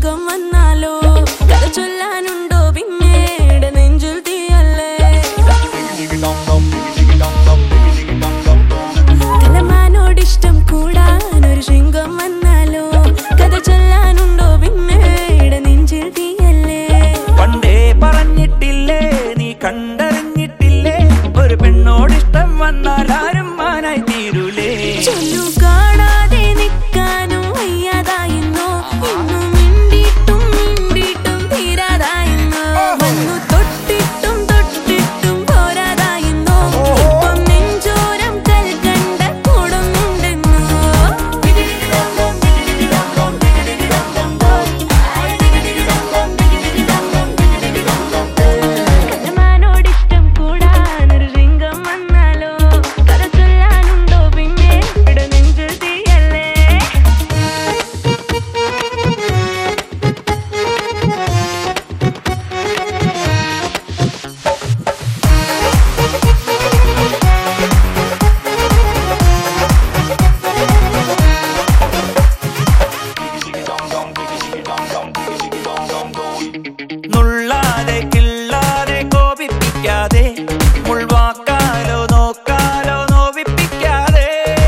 ശൃംഗം വന്നാലോ കഥ ചൊല്ലാനുണ്ടോ പിന്നീട് നെഞ്ചിൽ തീയല്ലേ കലമാനോടിഷ്ടം കൂടാൻ ഒരു ശൃംഗം വന്നാലോ കഥ ചൊല്ലാനുണ്ടോ പിന്നീട് നെഞ്ചിൽ തീയല്ലേ പണ്ടേ പറഞ്ഞിട്ടില്ലേ നീ കണ്ടറിഞ്ഞിട്ടില്ലേ ഒരു പെണ്ണോടിഷ്ടം വന്നാൽ ആരും മാനായി തീരൂലേ ചൊല്ലു കാണാതെ നിൽക്കാനും വയ്യാതായെന്നോ ഇന്നും മിണ്ടിയിട്ടും മിണ്ടിയിട്ടും തീരാതായെന്നോ വന്നു തൊട്ടിട്ടും തൊട്ടിട്ടും പോരാതായെന്നോ ഇപ്പം നെഞ്ചോരം കൽക്കണ്ട കൂടുന്നുണ്ടെന്നോ കലമാനോടിഷ്ടം കൂടാനൊരു ശൃംഗം വന്നാലോ കഥ ചൊല്ലാനുണ്ടോ പിന്നെ ഇവിടെ നെഞ്ചിൽ തീയല്ലേ നുള്ളാതെ കിള്ളാതെ കോപിപ്പിക്കാതെ മുൾവാക്കാലോ നോക്കാലോ നോവിപ്പിക്കാതെ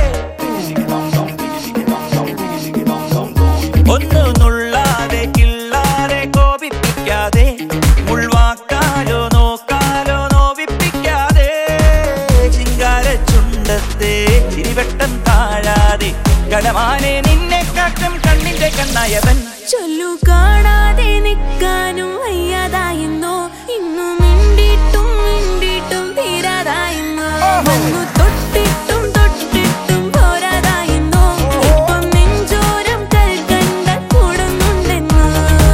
ഒന്ന് നുള്ളാതെ കിള്ളാതെ കോപിപ്പിക്കാതെ മുൾവാക്കാലോ നോക്കാലോ നോവിപ്പിക്കാതെ ചിങ്കാര ചുണ്ടത്തെ ചിരിവട്ടം താഴാതെ കടമാനെ നിന്നെ കാട്ടും കണ്ണിന്റെ കണ്ണായവൻ ചൊല്ലു കാണാതെ നിൽക്കാനും വയ്യാതായെന്നോ ഇന്നു മിണ്ടിയിട്ടും മിണ്ടിയിട്ടും തീരാതായെന്നോ വന്നു തൊട്ടിട്ടും തൊട്ടിട്ടും പോരാതായെന്നോ ഇപ്പം നെഞ്ചോരം കൽക്കണ്ട കൂടുന്നുണ്ടെന്നോ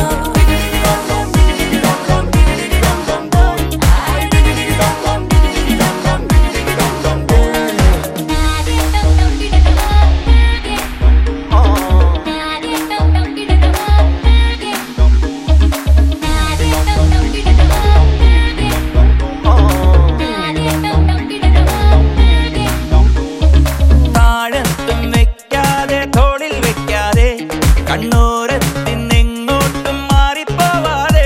താഴത്തും വെക്കാതെ തോളിൽ വെക്കാതെ കണ്ണൂരത്തിന്നെങ്ങോട്ടും മാറിപ്പോവാതെ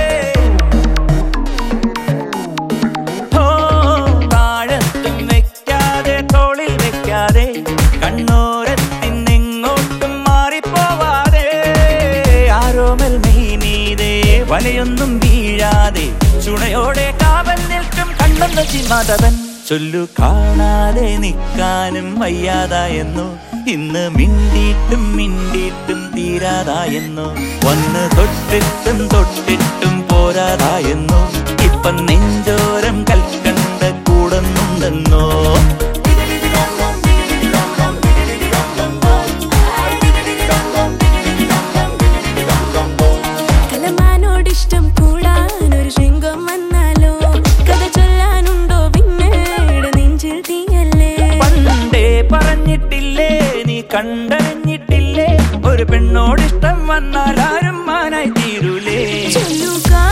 ഓ താഴത്തും വെക്കാതെ തോളിൽ വെക്കാതെ കണ്ണൂരത്തിന്നെങ്ങോട്ടും മാറിപ്പോവാതെ ആരോമൽ മെയ്നീതേ വലയൊന്നും വീഴാതെ ചുണയോടെ കാവൽ നിൽക്കും കണ്ണെന്ന ചിന്മാതവൻ ചൊല്ലു കാണാതെ നിൽക്കാനും വയ്യാതായെന്നു ഇന്ന് മിണ്ടിയിട്ടും മിണ്ടിയിട്ടും തീരാതായെന്നു വന്ന് തൊട്ടിട്ടും തൊട്ടിട്ടും പോരാതായെന്നു ഇപ്പം നെഞ്ചോരം കൽക്കണ്ട കൂടുന്നുണ്ടെന്നോ കലമാനോടിഷ്ടം കൂടാനൊരു ശൃംഗം വന്നാലോ കഥ ചൊല്ലാനുണ്ടോ പിന്നീട് നെഞ്ചിൽ തീയല്ലേ പണ്ടേ പറഞ്ഞിട്ടില്ലേ നീ കണ്ടറിഞ്ഞിട്ടില്ലേ ഒരു പെണ്ണോടിഷ്ടം വന്നാൽ ആരും മാനായി തീരൂലേ ചൊല്ലു